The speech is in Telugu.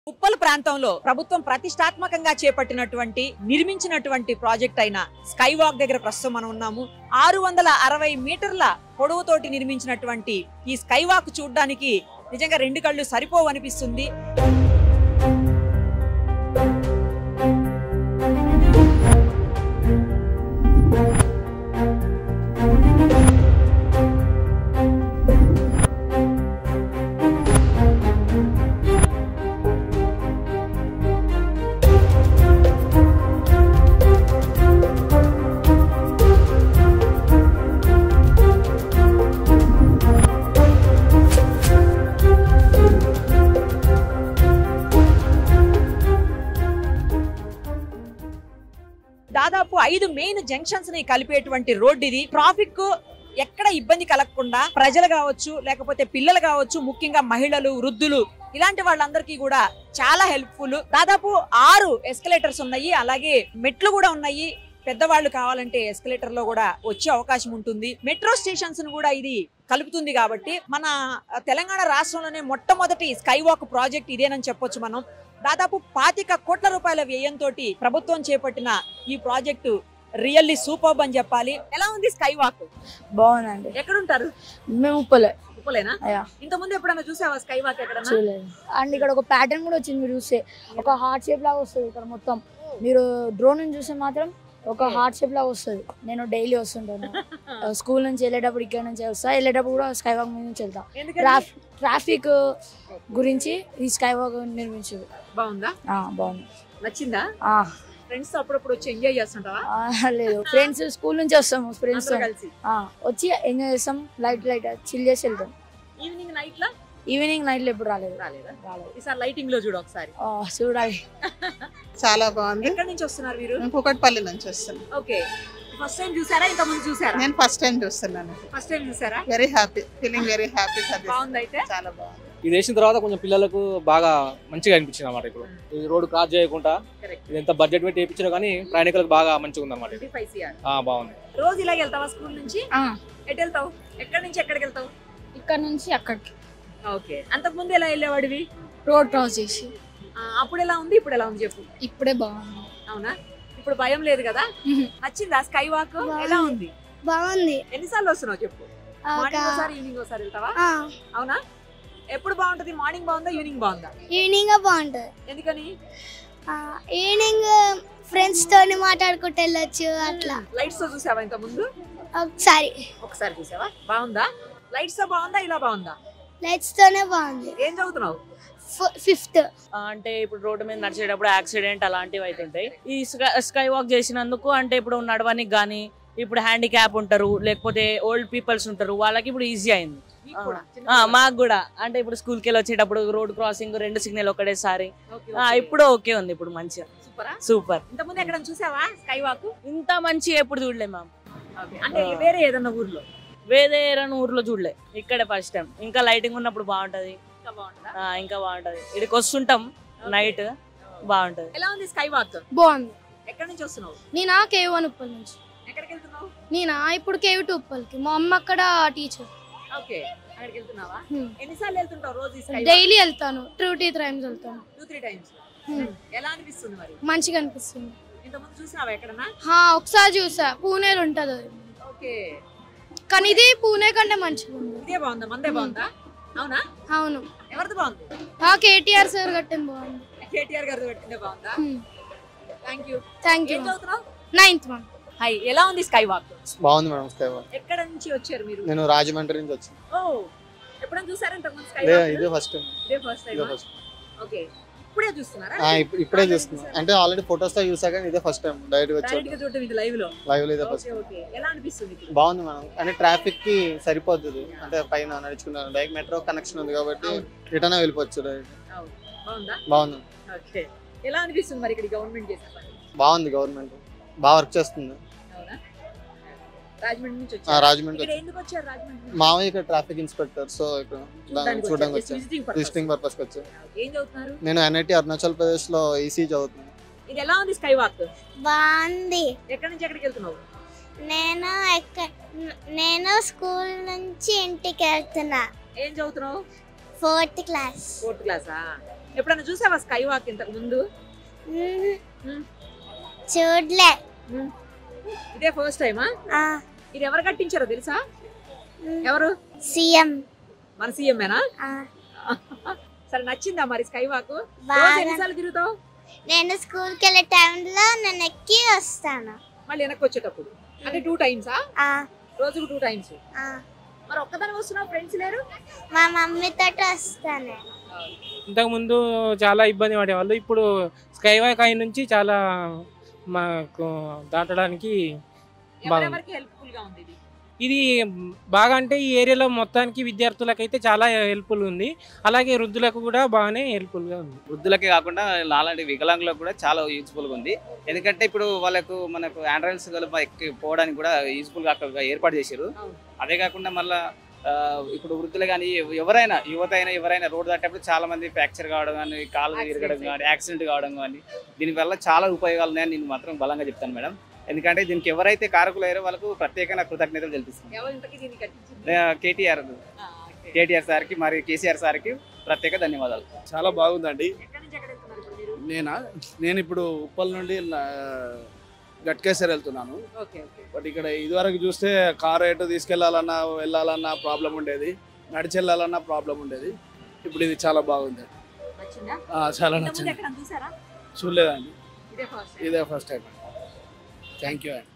ఉప్పల్ ప్రాంతంలో ప్రభుత్వం ప్రతిష్టాత్మకంగా చేపట్టినటువంటి నిర్మించినటువంటి ప్రాజెక్ట్ అయిన స్కై వాక్ దగ్గర ప్రస్తుతం మనం ఉన్నాము ఆరు వందల అరవై మీటర్ల పొడవుతోటి నిర్మించినటువంటి ఈ స్కై వాక్ చూడడానికి నిజంగా రెండు కళ్ళు సరిపోవనిపిస్తుంది దాదాపు ఐదు మెయిన్ జంక్షన్స్ ని కలిపేటువంటి రోడ్ ఇది ట్రాఫిక్ ఎక్కడ ఇబ్బంది కలగకుండా ప్రజలు కావచ్చు లేకపోతే పిల్లలు కావచ్చు ముఖ్యంగా మహిళలు వృద్ధులు ఇలాంటి వాళ్ళందరికీ కూడా చాలా హెల్ప్ఫుల్ దాదాపు ఆరు ఎస్కలేటర్స్ ఉన్నాయి అలాగే మెట్లు కూడా ఉన్నాయి పెద్దవాళ్ళు కావాలంటే ఎస్కలేటర్ లో కూడా వచ్చే అవకాశం ఉంటుంది మెట్రో స్టేషన్స్ ను కూడా ఇది కలుపుతుంది కాబట్టి మన తెలంగాణ రాష్ట్రంలోనే మొట్టమొదటి స్కై వాక్ ప్రాజెక్ట్ ఇదేనని చెప్పొచ్చు మనం దాదాపు పాతిక కోట్ల రూపాయల వ్యయంతో ప్రభుత్వం చేపట్టిన ఈ ప్రాజెక్టు రియల్లీ సూపర్ అని చెప్పాలి ఎలా ఉంది స్కై వాక్ బాగుందండి ఎక్కడ ఉంటారు మేము ఉప్పలే ఉప్పలేనా అయ్యా ఇంత ముందు ఎప్పుడైనా చూసావా స్కై వాక్ ఎక్కడన్నా చూడలేదు అండ్ ఇక్కడ ఒక ప్యాటర్న్ కూడా వచ్చింది మీరు చూస్తే ఒక హార్ట్ షేప్ లాగా వస్తుంది ఇక్కడ మొత్తం మీరు డ్రోన్ నుంచి చూస్తే మాత్రం ఒక హార్ట్ షేప్ లాగా వస్తుంది నేను డైలీ వస్తుంటాను స్కూల్ నుంచి వెళ్ళేటప్పుడు ఇక్కడ నుంచి వస్తా వెళ్ళేటప్పుడు కూడా స్కై వాక్ మీద నుంచి వెళ్తా ఎందుకంటే ట్రాఫిక్ ట్రాఫిక్ గురించి ఈ స్కై వాక్ నిర్మించారు బాగుందా ఆ, బాగుంది నచ్చిందా ఆ, ఫ్రెండ్స్ అప్పుడప్పుడు వచ్చి ఎంజాయ్ చేస్తుంటావా ఆ, లేదు ఫ్రెండ్స్ స్కూల్ నుంచి వస్తాము ఫ్రెండ్స్ అందరూ కలిసి వచ్చి ఎంజాయ్ చేస్తాం లైట్ లైట్ చిల్ చేసి వెళ్తాం ఈవినింగ్ నైట్ లా ఈవినింగ్ నైట్లో ఎప్పుడు రాలేదు రాలేదా రాలేదు ఈసారి లైటింగ్ లో చూడు ఒకసారి ఆ, చూడాలి చాలా బాగుంది ఎక్కడి నుంచి వస్తున్నారు మీరు నేను కూకట్పల్లి నుంచి వస్తాను ఓకే ఫస్ట్ టైం చూసారా ఇంత ముందు చూసారా నేను ఫస్ట్ టైం చూస్తున్నాను ఫస్ట్ టైం చూసారా very happy feeling very happy బాగుంది అయితే చాలా బాగుంది ఇది వేసిన తర్వాత కొంచెం పిల్లలకు బాగా మంచిగా అనిపించింది అనమాట ఇప్పుడు ఈ రోడ్ క్రాస్ చేయకుండా Correct. ఇది ఎంత బడ్జెట్ పెట్టి వేయించారో కానీ ప్రయాణికులకు బాగా మంచిగా ఉంది అనమాట ఇది 25 CR. ఆ, బాగుంది రోజు ఇలాగ వెళ్తావా స్కూల్ నుంచి ఎటు వెళ్తావు ఎక్కడి నుంచి ఎక్కడికి వెళ్తావు ఇక్కడ నుంచి అక్కడికి ఓకే అంతకు ముందు ఎలా వెళ్ళేవాడివి రోడ్ క్రాస్ చేసి ఆ, అప్పుడు ఎలా ఉంది ఇప్పుడు ఎలా ఉంది చెప్పు ఇప్పుడే బాగుంది అవునా ఇప్పుడు భయం లేదు కదా నచ్చిందా స్కై వాక్ ఎలా ఉంది బాగుంది ఎన్నిసార్లు వస్తున్నావు చెప్పు ఒక మార్నింగ్ ఒకసారి ఈవినింగ్ ఒకసారి వెళ్తావా ఆ, అవునా ఎప్పుడు బాగుంటది మార్నింగ్ బాగుందా ఈవినింగ్ బాగుందా ఈవినింగ్ బాగుంటుంది ఎందుకని ఆ, ఈవినింగ్ ఫ్రెండ్స్ తోని మాట్లాడుకుంటూ వెళ్ళొచ్చు అట్లా లైట్స్ తో చూసావా ఇంత ముందు ఒకసారి ఒకసారి చూసావా బాగుందా లైట్స్ తో బాగుందా ఇలా బాగుందా లైట్స్ తోనే బాగుంది ఏం చదువుతున్నావు ఫిఫ్త్ ఆ, అంటే ఇప్పుడు రోడ్డు మీద నడిచేటప్పుడు యాక్సిడెంట్ అలాంటివి అవుతుంటాయి ఈ స్కై స్కై వాక్ చేసినందుకు అంటే ఇప్పుడు నడవనికి కానీ ఇప్పుడు హ్యాండిక్యాప్ ఉంటారు లేకపోతే ఓల్డ్ పీపుల్స్ ఉంటారు వాళ్ళకి ఇప్పుడు ఈజీ అయింది మీకు కూడా ఆ, మాకు కూడా అంటే ఇప్పుడు స్కూల్కి వెళ్ళి వచ్చేటప్పుడు రోడ్ క్రాసింగ్ రెండు సిగ్నల్ ఒకటేసారి ఓకే, ఆ, ఓకే. ఇప్పుడు ఓకే ఉంది ఇప్పుడు మంచిగా సూపరా సూపర్ ఇంత ముందు ఎక్కడ చూసావా స్కై వాక్ ఇంత మంచి ఎప్పుడు చూడలే మ్యామ్ అంటే వేరే ఏదన్నా ఊర్లో వేదేరని ఊర్లో చూడలే ఇక్కడే ఫస్ట్ టైం ఇంకా లైటింగ్ ఉన్నప్పుడు బాగుంటది ఇంకా బాగుంటుందా ఆ, ఇంకా బాగుంటది ఇక్కడికి వస్తుంటాం నైట్ బాగుంటది ఎలా ఉంది స్కై వాక్ బాగుంది ఎక్కడి నుంచి వస్తున్నావు నేనా కేవ్ అని ఉప్పల్ నుంచి ఎక్కడికి వెళ్తున్నావు నేనా ఇప్పుడు కేవ్ టు ఉప్పల్కి మా అమ్మ అక్కడ టీచర్ ఓకే అక్కడికి వెళ్తున్నావా Hmm. ఎన్నిసార్లు వెళ్తుంటావు రోజు ఈ స్కై డైలీ వెళ్తాను టూ టీ టైమ్స్ వెళ్తాను టూ త్రీ టైమ్స్ Hmm. ఎలా అనిపిస్తుంది మరి మంచిగా అనిపిస్తుంది ఇంత ముందు చూసినావా ఎక్కడన్నా హా, ఒకసారి చూసా పూణేలో ఉంటుంది అది. ఓకే కానీ ఇది పూణే కంటే మంచిగా ఉంది ఇదే బాగుందా మందే బాగుందా అవునా అవును ఎవరిది బాగుంది ఆ కేటీఆర్ సార్ కట్టింది బాగుంది కేటీఆర్ గారిది పెట్టిందే బాగుందా థ్యాంక్ యూ థ్యాంక్ యూ ఏం చదువుతున్నావు నైన్త్ వన్ హాయ్ ఎలా ఉంది స్కై వాక్ బాగుంది మేడం స్కై వాక్ ఎక్కడ నుంచి వచ్చారు మీరు నేను రాజమండ్రి నుంచి వచ్చాను ఓ ఎప్పుడైనా చూసారా ఇంతకు ముందు స్కై లే వాక్ ఇదే ఫస్ట్ టైం ఇదే ఫస్ట్ ఇదే టైం ఫస్ట్ ఓకే ఇప్పుడే చూస్తున్నారా ఇప్పుడే చూస్తున్నా అంటే ఆల్రెడీ ఫొటోస్ తో చూసా కానీ ఇదే ఫస్ట్ టైం డైరెక్ట్ డైరెక్ట్ వచ్చాడు గా చూడటం ఇది లైవ్ లో లైవ్ లో ఇదే ఫస్ట్ ఓకే ఓకే ఎలా అనిపిస్తుంది ఇప్పుడు బాగుంది మేడం అంటే ట్రాఫిక్ కి సరిపోతుంది అంటే పైన నడుచుకున్నాను డైరెక్ట్ మెట్రో కనెక్షన్ ఉంది కాబట్టి రిటర్న్ వెళ్ళిపోవచ్చు డైరెక్ట్ అవును. బాగుందా బాగుంది ఓకే ఎలా అనిపిస్తుంది మరి ఇక్కడ గవర్నమెంట్ చేసిన పని బాగుంది గవర్నమెంట్ బాగా వర్క్ చేస్తుంది అవునా రాజమండ్రి నుంచి ఆ, వచ్చారు రాజమండ్రి ఇక్కడ ఎందుకు వచ్చారు రాజమండ్రి నుంచి? మామయ్య ఇక్కడ ట్రాఫిక్ ఇన్స్పెక్టర్ సో ఇక్కడ దాన్ని చూడ్డానికి చూడడానికి వచ్చారు. వచ్చాను Just visiting purpose. Visiting purpose కి వచ్చాను ఏం చదువుతున్నారు నేను ఎన్ఐటి అరుణాచల్ ప్రదేశ్ లో ఈసీ చదువుతున్నాను ఇది ఎలా ఉంది స్కై వాక్ బాగుంది ఎక్కడి నుంచి ఎక్కడికి వెళ్తున్నావు నేను ఎక్క నేను స్కూల్ నుంచి ఇంటికి వెళ్తున్నా ఏం చదువుతున్నావు ఫోర్త్ క్లాస్ ఫోర్త్ క్లాసా ఎప్పుడైనా చూసావా స్కై వాక్ ఇంతకు ముందు మ్మ్. మ్మ్. చూడలే ఇదే ఫస్ట్ టైమా ఆ, ఇది ఎవరు కట్టించారో తెలుసా మ్మ్. ఎవరు సీఎం మన సీఎంఏనా ఆ, సరే నచ్చిందా మరి స్కై వాక్ రోజు బాగా ఎన్నిసార్లు తిరుగుతావు నేను స్కూల్కి వెళ్ళే టైంలో నేను ఎక్కి వస్తాను మళ్ళీ వెనక్కి వచ్చేటప్పుడు అంటే టూ టైమ్సా ఆ, రోజుకు టూ టైమ్స్ ఆ. మరి ఒక్కదాని వస్తున్నావు ఫ్రెండ్స్ లేరు మా మమ్మీతో వస్తాను నేను ఇంతకుముందు చాలా ఇబ్బంది పడేవాళ్ళు ఇప్పుడు స్కై వాక్ అయిన నుంచి చాలా మాకు దాటడానికి బాగుంది ఎవరెవరికి హెల్ప్ఫుల్ గా ఉంది ఇది ఇది బాగా అంటే ఈ ఏరియాలో మొత్తానికి విద్యార్థులకైతే చాలా హెల్ప్ఫుల్ ఉంది అలాగే వృద్ధులకు కూడా బాగానే హెల్ప్ఫుల్గా ఉంది వృద్ధులకే కాకుండా నాలాంటి వికలాంగులకు కూడా చాలా యూజ్ఫుల్గా ఉంది ఎందుకంటే ఇప్పుడు వాళ్ళకు మనకు ఆండ్రాయిడ్స్ ఎక్కి పోవడానికి కూడా యూజ్ఫుల్గా అక్కడ ఏర్పాటు చేశారు అవును. అదే కాకుండా మళ్ళా ఆ, ఇప్పుడు వృద్ధులు కానీ ఎవరైనా యువత అయినా ఎవరైనా రోడ్డు దాటేప్పుడు చాలా మంది ఫ్రాక్చర్ కావడం కానీ కాలు విరగడం కానీ యాక్సిడెంట్ కావడం కానీ దీనివల్ల చాలా ఉపయోగాలు ఉన్నాయని నేను మాత్రం బలంగా చెప్తాను మేడం ఎందుకంటే దీనికి ఎవరైతే కారకులయ్యారో వాళ్ళకు ప్రత్యేకంగా కృతజ్ఞతలు తెలుపిస్తాను ఎవరు ఇంతకీ దీన్ని కట్టించింది కేటీఆర్ ఆ, okay. కేటీఆర్ సార్కి మరియు కేసీఆర్ సార్కి ప్రత్యేక ధన్యవాదాలు చాలా బాగుందండి ఎక్కడి నుంచి ఎక్కడ వెళ్తున్నారు ఇప్పుడు మీరు నేనా నేను ఇప్పుడు ఉప్పల్ నుండి నా- గట్కేసర్ వెళ్తున్నాను ఓకే ఓకే బట్ ఇక్కడ ఇదివరకు చూస్తే కారు ఎటు తీసుకెళ్లాలన్నా వెళ్ళాలన్నా ప్రాబ్లం ఉండేది నడిచి వెళ్ళాలన్నా ప్రాబ్లం ఉండేది ఇప్పుడు ఇది చాలా బాగుంది నచ్చిందా ఆ, చాలా ఇంతకుముందు నచ్చింది ఎక్కడ చూసారా చూడలేదండి ఇదే ఫస్ట్ ఇదే ఫస్ట్ టైం థ్యాంక్ యూ అండి